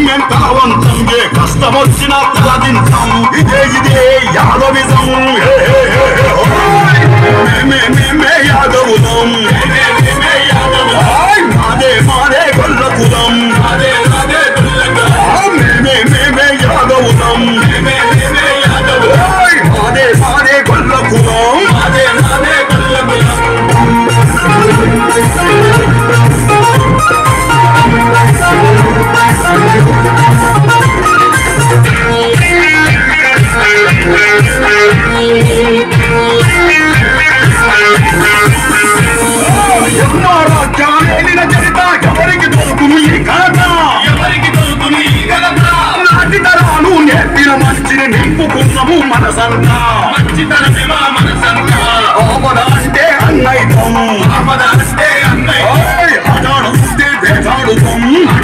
మేం తలవంతం ఏ కష్టం వచ్చినా తలదింతాం ఇదే ఇదే యాదవిజం హే, హే, హే, హే, ఓయ్! మేమే మేమే యాదవులం ఓయ్! మాదే మాదే గొల్ల కులం ఆ, మేమే మేమే యాదవులం ఓయ్! మాదే మాదే గొల్ల కులం ఎన్నో రాజ్యాలేలిన చరిత ఎవరికి దొరుకును ఈ ఘనత నాటి తరాలు నేర్పిన మంచిని నింపుకున్నాము మనసంతా ఆపద అంటే అన్నైతం ఓయ్! అదాడు చూస్తే వేటాడుతాం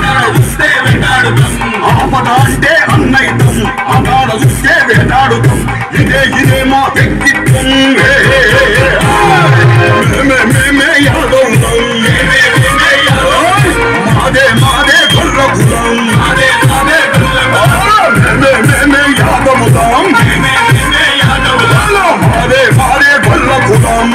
ఆపద అంటే అన్నైతం అదాడ చూస్తే వేటాడుతాం ఇదే ఇదే మా వ్యక్తిత్వం హే, హే, హే, హే. మేమే మేమే యాదవులం ఓయ్! మాదే మాదే గొల్ల కులం మేమే మేమే యాదవులం మాదే మాదే గొల్ల కులం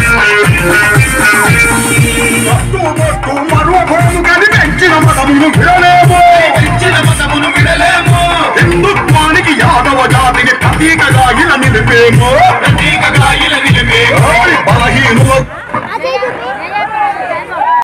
కట్టు బొట్టు మరో భూము కనిపించిన మతమును